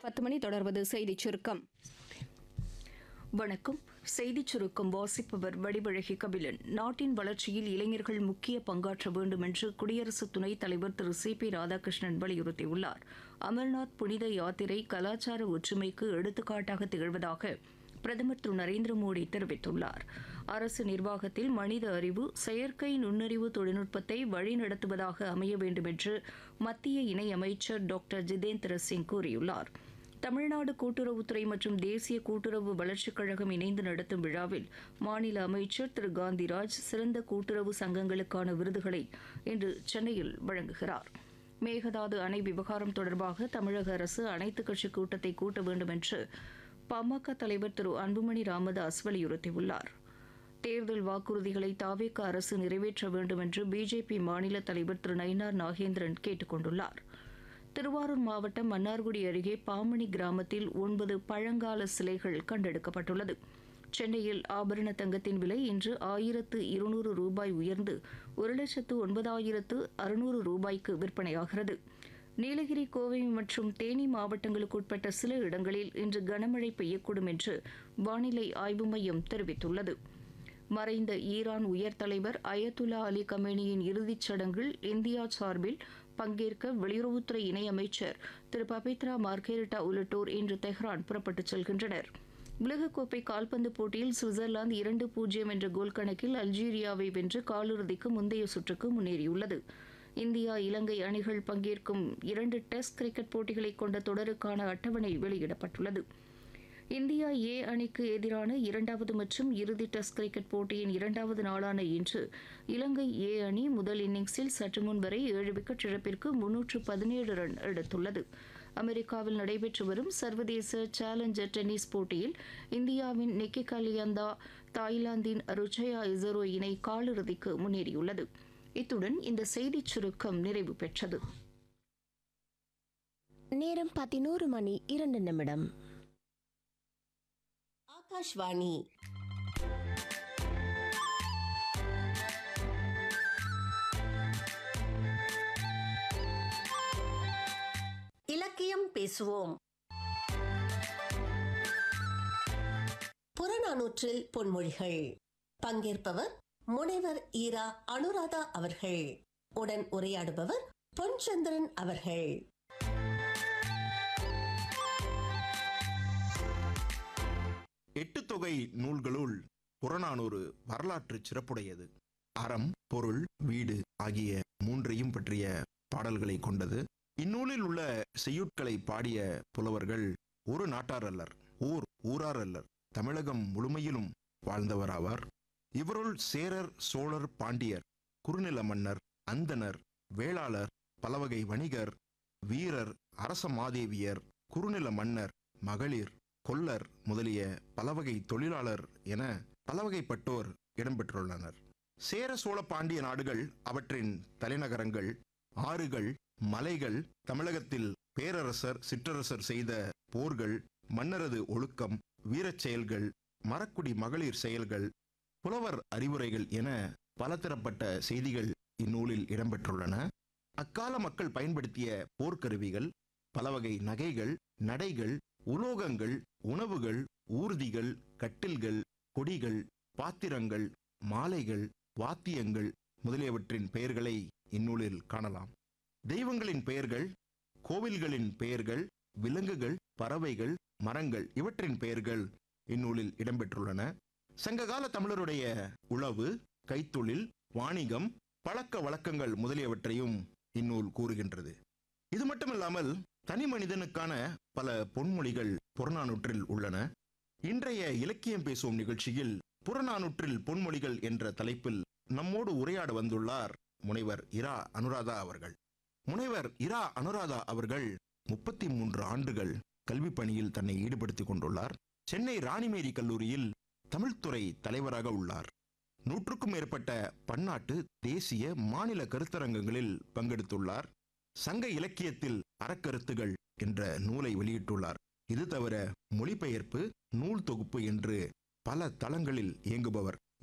பத்து மணி தொடர்வது செய்திச் சுருக்கம் வணக்கம் செய்திச் சுருக்கம் வாசிப்பவர் வடிவழகி கபிலன் நாட்டின் வளர்ச்சியில் இளைஞர்கள் முக்கிய பங்காற்ற வேண்டும் என்று குடியரசு துணைத் தலைவர் திரு சி பி ராதாகிருஷ்ணன் வலியுறுத்தியுள்ளார் அமர்நாத் புனித யாத்திரை கலாச்சார ஒற்றுமைக்கு எடுத்துக்காட்டாக திகழ்வதாக பிரதமர் திரு நரேந்திர மோடி தெரிவித்துள்ளார் அரசு நிர்வாகத்தில் மனித அறிவு செயற்கை நுண்ணறிவு தொழில்நுட்பத்தை வழிநடத்துவதாக அமைய வேண்டும் என்று மத்திய இணையமைச்சர் டாக்டர் ஜிதேந்திர சிங் கூறியுள்ளார் தமிழ்நாடு கூட்டுறவுத்துறை மற்றும் தேசிய கூட்டுறவு வளர்ச்சிக் கழகம் இணைந்து நடத்தும் விழாவில் மாநில அமைச்சர் திரு காந்திராஜ் சிறந்த கூட்டுறவு சங்கங்களுக்கான விருதுகளை இன்று சென்னையில் வழங்குகிறார் மேகதாது அணை விவகாரம் தொடர்பாக தமிழக அரசு அனைத்துக் கட்சி கூட்டத்தை கூட்ட வேண்டும் என்று பாமக தலைவர் திரு அன்புமணி ராமதாஸ் வலியுறுத்தியுள்ளார் தேர்தல் வாக்குறுதிகளை தாவேக அரசு நிறைவேற்ற வேண்டும் என்று பிஜேபி மாநில தலைவர் திரு நயினார் நாகேந்திரன் கேட்டுக் கொண்டுள்ளார் திருவாரூர் மாவட்டம் மன்னார்குடி அருகே பாமணி கிராமத்தில் ஒன்பது பழங்கால சிலைகள் கண்டெடுக்கப்பட்டுள்ளது சென்னையில் ஆபரண தங்கத்தின் விலை இன்று ஆயிரத்து இருநூறு ரூபாய் உயர்ந்து ஒரு லட்சத்து ஒன்பதாயிரத்து அறுநூறு ரூபாய்க்கு விற்பனையாகிறது நீலகிரி கோவை மற்றும் தேனி மாவட்டங்களுக்கு உட்பட்ட சில இடங்களில் இன்று கனமழை பெய்யக்கூடும் என்று வானிலை ஆய்வு மையம் தெரிவித்துள்ளது மறைந்த ஈரான் உயர் தலைவர் அயத்துல்லா அலி கமேனியின் இறுதிச் சடங்கில் இந்தியா சார்பில் பங்கேற்க வெளியுறவுத்துறை இணையமைச்சர் திரு பபித்ரா மார்கெரிட்டா உள்ளிட்டோர் இன்று தெஹ்ரான் புறப்பட்டுச் செல்கின்றனர் உலகக்கோப்பை கால்பந்து போட்டியில் சுவிட்சர்லாந்து இரண்டு பூஜ்ஜியம் என்ற கோல் கணக்கில் அல்ஜீரியாவை வென்று காலிறுதிக்கு முந்தைய சுற்றுக்கு முன்னேறியுள்ளது இந்தியா இலங்கை அணிகள் பங்கேற்கும் இரண்டு டெஸ்ட் கிரிக்கெட் போட்டிகளை கொண்ட தொடருக்கான அட்டவணை வெளியிடப்பட்டுள்ளது இந்தியா ஏ அணிக்கு எதிரான இரண்டாவது மற்றும் இறுதி டெஸ்ட் கிரிக்கெட் போட்டியின் இரண்டாவது நாளான இன்று இலங்கை ஏ அணி முதல் இன்னிங்ஸில் சற்று முன் வரை ஏழு விக்கெட் இழப்பிற்கு முன்னூற்று பதினேழு ரன் எடுத்துள்ளது அமெரிக்காவில் நடைபெற்று வரும் சர்வதேச சேலஞ்சர் டென்னிஸ் போட்டியில் இந்தியாவின் நிக்கி கலியந்தா தாய்லாந்தின் ருச்சயா இசரோ இணை காலிறுதிக்கு முன்னேறியுள்ளது இத்துடன் இந்த செய்திச் சுருக்கம் நிறைவு பெற்றது நேரம் பதினோரு மணி இரண்டு நிமிடம் ஆகாஷ்வாணி இலக்கியம் பேசுவோம் புறநானூற்றில் பொன்மொழிகள் பங்கேற்பவர் முனைவர் ஈரா அனுராதா அவர்கள் உடன் உரையாடுபவர் பொன்சந்திரன் அவர்கள் எட்டு தொகை நூல்களுள் புறநானூறு வரலாற்று சிறப்புடையது அறம் பொருள் வீடு ஆகிய மூன்றையும் பற்றிய பாடல்களை கொண்டது இந்நூலில் உள்ள செய்யுட்களை பாடிய புலவர்கள் ஒரு நாட்டார் அல்லர் ஊர் ஊரார் அல்லர் தமிழகம் முழுமையிலும் வாழ்ந்தவராவார் இவருள் சேரர் சோழர் பாண்டியர் குறுநில மன்னர் அந்தனர் வேளாளர் பலவகை வணிகர் வீரர் அரச மாதேவியர் குறுநில மன்னர் மகளிர் கொல்லர் முதலிய பலவகை தொழிலாளர் என பலவகைப்பட்டோர் இடம்பெற்றுள்ளனர் சேர சோழ பாண்டிய நாடுகள் அவற்றின் தலைநகரங்கள் ஆறுகள் மலைகள் தமிழகத்தில் பேரரசர் சிற்றரசர் செய்த போர்கள் மன்னரது ஒழுக்கம் வீரச் செயல்கள் மரக்குடி மகளிர் செயல்கள் புலவர் அறிவுரைகள் என பலதரப்பட்ட செய்திகள் இந்நூலில் இடம்பெற்றுள்ளன அக்கால மக்கள் பயன்படுத்திய போர்க்கருவிகள் பலவகை நகைகள் நடைகள் உலோகங்கள் உணவுகள் ஊர்திகள் கட்டில்கள் கொடிகள் பாத்திரங்கள் மாலைகள் வாத்தியங்கள் முதலியவற்றின் பெயர்களை இந்நூலில் காணலாம் தெய்வங்களின் பெயர்கள் கோவில்களின் பெயர்கள் விலங்குகள் பறவைகள் மரங்கள் இவற்றின் பெயர்கள் இந்நூலில் இடம்பெற்றுள்ளன சங்ககால தமிழருடைய உழவு கைத்தொழில் வாணிகம் பழக்க வழக்கங்கள் முதலியவற்றையும் இந்நூல் கூறுகின்றது இது மட்டுமல்லாமல் தனி மனிதனுக்கான பல பொன்மொழிகள் புறநானூற்றில் உள்ளன இன்றைய இலக்கியம் பேசும் நிகழ்ச்சியில் புறநானூற்றில் பொன்மொழிகள் என்ற தலைப்பில் நம்மோடு உரையாட வந்துள்ளார் முனைவர் இரா அனுராதா அவர்கள் முனைவர் இரா அனுராதா அவர்கள் முப்பத்தி மூன்று ஆண்டுகள் கல்வி பணியில் தன்னை ஈடுபடுத்திக் கொண்டுள்ளார் சென்னை ராணிமேரி கல்லூரியில் தமிழ்துறை தலைவராக உள்ளார் நூற்றுக்கும் மேற்பட்ட பன்னாட்டு தேசிய மாநில கருத்தரங்கங்களில் பங்கெடுத்துள்ளார் சங்க இலக்கியத்தில் அறக்கருத்துகள் என்ற நூலை வெளியிட்டுள்ளார் இது தவிர மொழிபெயர்ப்பு நூல் தொகுப்பு என்று பல தளங்களில் இயங்குபவர்